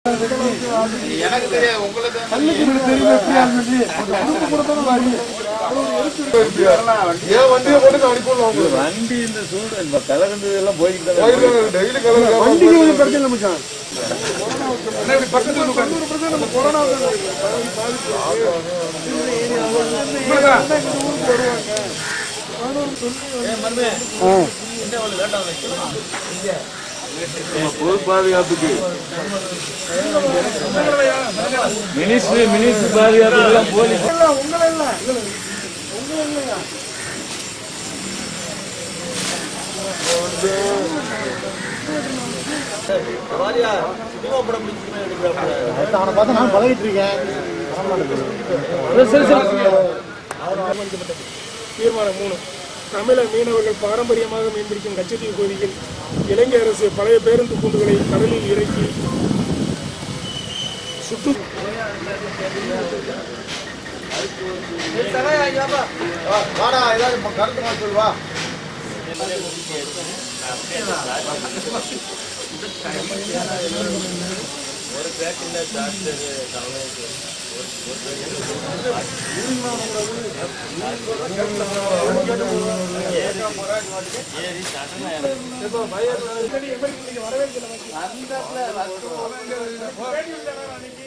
எனக்கு தெரியாது உங்களுக்கு ஏன் வண்டியை போட்டு நான் அனுப்பிடலாம் உங்களுக்கு வண்டி இந்த சூடு இந்த கலகண்டு எல்லாம் போய்கிட்டு தான் வயிறு டெய்லி கலர் வண்டிக்கு ஒரு பிரச்சனை இல்லை மச்சான் பொது பாதுகாப்புக்கு மினிஸ்ட்ரி மினிஸ்ட்ரி பாதுகாப்பு எல்லாம் போலீஸ் உங்களை இல்லை உங்களை இல்லையா அவனை பார்த்து நான் பழகிட்டு இருக்கேன் தீர்மானம் மூணு தமிழக மீனவர்கள் பாரம்பரியமாக மீன்பிடிக்கும் கச்சத்தீவு பகுதியில் இலங்கை அரசு பழைய பேருந்து கூண்டுகளை கடலில் இறக்கி சுற்று வாடா ஏதாவது கருத்து மாதிரி சொல்லுவா வரவேற்கல